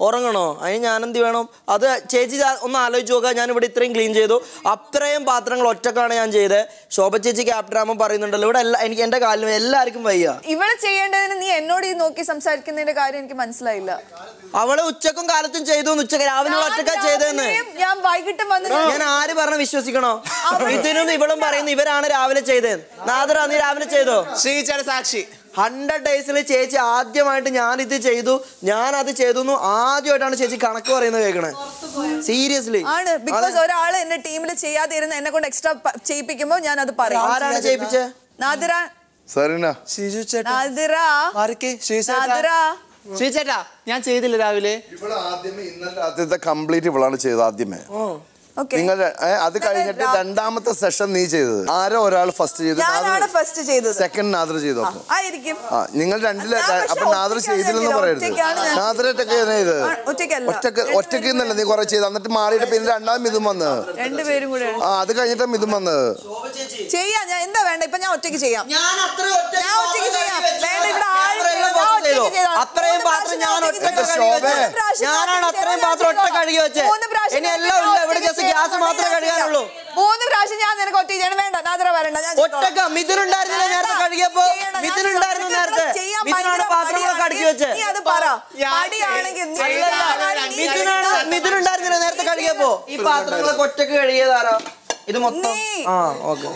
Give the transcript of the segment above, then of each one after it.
ഉറങ്ങണോ അതിന് ഞാനെന്ത് വേണം അത് ചേച്ചി ദാ ഒന്ന് ആലോചിച്ച് നോക്കുക ഞാൻ ഇവിടെ ഇത്രയും ക്ലീൻ ചെയ്തു അത്രയും പാത്രങ്ങൾ ഒറ്റക്കാണ് ഞാൻ ചെയ്തത് ശോഭ ചേച്ചി ക്യാപ്റ്റൻ ആകുമ്പോൾ പറയുന്നുണ്ടല്ലോ ഇവിടെ എല്ലാ എനിക്ക് എൻ്റെ കാലിലും എല്ലാവർക്കും വയ്യ ഇവിടെ ചെയ്യേണ്ടതിന് നീ എന്നോട് ഈ നോക്കി സംസാരിക്കുന്നതിന്റെ കാര്യം എനിക്ക് മനസ്സിലായില്ല അവള് ഉച്ചക്കും കാലത്തും ചെയ്തു എന്ന് ഉച്ചക്ക് രാവിലെ ഒറ്റക്ക ചെയ്തതെന്ന് രാവിലെയും ഞാൻ വൈകിട്ടും വന്ന് ഞാൻ ആര് പറഞ്ഞ വിശ്വസിക്കണോ ഇതിനും ഇവളും പറയുന്നു ഇവരാണ് രാവിലെ ചെയ്തത് നാദറ നീ രാവിലെ ചെയ്തോ ശ്രീചേട്ട സാക്ഷി ഹൺഡ്രഡ് ഡേയ്സിൽ ചേച്ചി ആദ്യമായിട്ട് ഞാൻ ഇത് ചെയ്തു ഞാൻ അത് ചെയ്തു എന്ന് ആദ്യമായിട്ടാണ് ചേച്ചി കണക്ക് പറയുന്നത് കേൾക്കണേ സീരിയസ്ലി ആണ് ബിക്കോസ് ഒരാൾ എന്റെ ടീമിൽ ചെയ്യാതെ ഇരുന്ന് എന്നെ കൊണ്ട് എക്സ്ട്രാ ചെയ്യിപ്പിക്കുമ്പോ ഞാൻ അത് പറയും ആരാണ് ചെയ്യിപ്പിച്ചേ നാദിറ സരീന ഷിജു ചേട്ടാ നാദിറ മാറിക്ക് ശ്രീചേട്ടാ നാദിറ ശ്രീചേട്ടാ ഞാൻ ചെയ്തില്ല രാവിലെ ഇവിടെ ആദ്യമേ ഇന്നലെ രാത്രിത്തെ കംപ്ലീറ്റ് ഇവളാണ് ചെയ്തത് ആദ്യമേ ഓക്കെ നിങ്ങൾ ഏ, അത് കഴിഞ്ഞിട്ട് രാ- രണ്ടാമത്തെ സെഷൻ നീ ചെയ്തത് ആരോ ഒരാൾ ഫസ്റ്റ് ചെയ്തു ഞാനാണ് ഫസ്റ്റ് ചെയ്തത് സെക്കൻഡ് നാദർ ചെയ്തു അപ്പൊ ആയിരിക്കും ആ നിങ്ങൾ രണ്ടില് ഞാൻ പക്ഷെ അപ്പൊ നാദർ ഒറ്റയ്ക്കാണ് ചെയ്തില്ലെന്ന് ഞാൻ പറയരുത് ഒറ്റയ്ക്കാണ് ഞാൻ- നാദറൊറ്റൊക്കെ ഇത് ആ, ഒറ്റയ്ക്കല്ല. ഒറ്റക്ക് ഒറ്റയ്ക്ക് എന്നല്ല നീ കുറെ ചെയ്ത് എന്നിട്ട് മാറിയിട്ട് പിന്നെ രണ്ടാമത് ഇതും വന്ന് രണ്ടുപേരും കൂടെ ആ അത് കഴിഞ്ഞിട്ട് ഇതും വന്ന് ചെയ്യാം ഞാൻ എന്താ വേണ്ട ഇപ്പൊ ഞാൻ ഒറ്റയ്ക്ക് ചെയ്യാം ഞാൻ അത്ര ഒറ്റ ഞാൻ ഒറ്റയ്ക്ക് ചെയ്യാം. വേണ്ട, ഇവിടെ ആരും ഞാൻ ചെയ്യില്ല. ഞാൻ ഒറ്റയ്ക്ക് ചെയ്തു. ചെയ്തോളാം. അത്രയും മൂന്ന് പാത്രം ഞാൻ പ്രാവശ്യം ഒറ്റ ഞാൻ ഒറ്റയ്ക്ക് ശോഭേ. ചെയ്തു. മൂന്ന് പ്രാവശ്യം ഞാനാണ് ഞാൻ അത്രയും ഒറ്റയ്ക്ക് പാത്രം ഒറ്റ ചെയ്തോളാം. കഴുകി വെച്ചേ മൂന്ന് പ്രാവശ്യം ഇനി ഞാൻ എല്ലാം ഇല്ല ഇവിടെ ഒറ്റയ്ക്ക് ജസ്റ്റ് ഗ്യാസ് ചെയ്തോളാം. മാത്രമേ ഞാൻ കഴുകാനുള്ളൂ മൂന്ന് പ്രാവശ്യം ഞാൻ നിനക്ക് ഒറ്റ ചെയ്യണം വേണ്ട നാദറ വരണ്ട ഞാൻ ഒറ്റക്ക മിഥുൻ ഉണ്ടായിരുന്നില്ല നേരത്തെ കഴുകിയപ്പോ മിഥുൻ ഉണ്ടായിരുന്നു നേരത്തെ മിഥുനാണ് പാത്രങ്ങളൊക്കെ അടുക്കി വെച്ചേ നീ അത് പറ ഞാൻ മടിയാണെങ്കിൽ നീ അല്ലല്ല, ചെയ്യണം. നീ മിഥുനാണ് ചെയ്യണം. മിഥുൻ ഉണ്ടായിരുന്നില്ല നേരത്തെ കഴുകിയപ്പോ ഈ പാത്രങ്ങളൊക്കെ ഒറ്റക്ക് കഴുകിയതാരാ ഇത് മൊത്തം നീ. ആ ഓക്കെ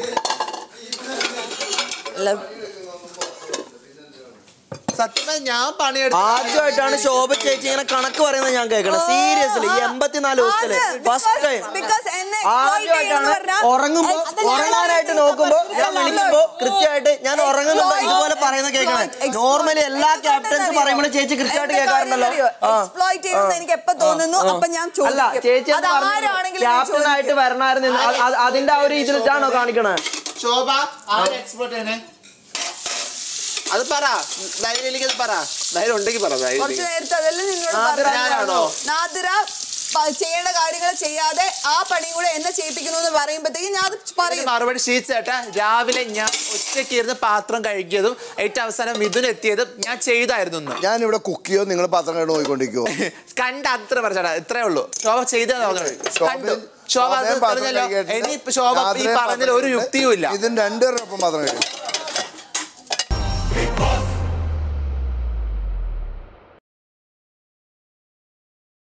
സത്യം ഞാൻ പണിയെടുത്തു ആദ്യമായിട്ടാണ് ശോഭ ചേച്ചി ഇങ്ങനെ കണക്ക് പറയുന്നത് ഞാൻ കേൾക്കണം സീരിയസ്ലി ഈ എൺപത്തിനാല് ദിവസത്തില് ആണ്. ഫസ്റ്റ് Because- ടൈം because എന്നെ exploit ആദ്യമായിട്ടാണ് ചെയ്യുമെന്ന് പറഞ്ഞാൽ- ഉറങ്ങുമ്പോ അത് ഞാൻ ഉറങ്ങാനായിട്ട് അറിയില്ല. നോക്കുമ്പോ ഞാൻ ഇതെല്ലാം വിളിക്കുമ്പോ കൃത്യമായിട്ട് ഞാൻ ഉറങ്ങുന്നുണ്ടോ Exploit- ഇതുപോലെ പറയുന്നത് കേൾക്കണേ exploit- നോർമലി എല്ലാ എന്ത് ക്യാപ്റ്റൻസ് കണ്ടെന്നറിയോ? പറയുമ്പോൾ ചേച്ചി കൃത്യമായിട്ട് എന്ത് കേൾക്കാറുണ്ടല്ലോ കാര്യമെന്നറിയോ? ആ. exploit ചെയ്യുമെന്ന് എനിക്ക് എപ്പോ തോന്നുന്നു ആ. അപ്പൊ ഞാൻ അല്ല ചോദിക്കും. ചേച്ചി അത് ആരാണെങ്കിലും ഞാൻ ക്യാപ്റ്റൻ ആയിട്ട് ചോദിക്കും. വരണമായിരുന്നു എന്ന് അത് അത് അതിന്റെ ആ ഒരു ഇതിലിട്ടാണോ കാണിക്കണേ ശോഭ ആര് എക്സ്പേർട്ട് ആണ് അത് പറ ധൈര്യം അത് പറ ധൈര്യം ഉണ്ടെങ്കിൽ പറ ധൈര്യം കുറച്ച് നേരത്തെ അതല്ലേ നിന്നോട് നാദിറ പറഞ്ഞത്? ഞാനാണോ? നാദിറ പ- ചെയ്യേണ്ട കാര്യങ്ങൾ ചെയ്യാതെ ആ പണിയും കൂടെ എന്നെ ചെയ്യിപ്പിക്കുന്നു എന്ന് പറയുമ്പോഴത്തേക്കും ഞാൻ അത് ഇതിന് പറയും മറുപടി ഷീച്ചേട്ടാ രാവിലെ ഞാൻ ഒറ്റയ്ക്ക് ഇരുന്ന് പാത്രം കഴുകിയതും ഏറ്റവും അവസാനം മിഥുൻ എത്തിയതും ഞാൻ ചെയ്തായിരുന്നു ഇന്ന്. ഞാൻ ഇവിടെ കുക്ക് ചെയ്യോ നിങ്ങൾ പാത്രം കണ്ടു പോയിക്കൊണ്ടിരിക്കുവോ കണ്ട അത്ര പറഞ്ഞാ ഇത്രേ ഉള്ളൂ ശോഭ ചെയ്തത് ശോഭ- കണ്ടു ശോഭ അത് ശോഭയും പാത്രം പറഞ്ഞല്ലോ കഴുകിയിട്ട് ഇനി ശോഭ ഈ രാത്രിയും പറഞ്ഞതിൽ ഒരു പാത്രം യുക്തിയും ഇല്ല ഇതിന് രണ്ടുപേരുടെ ഒപ്പം പാത്രം കഴിയും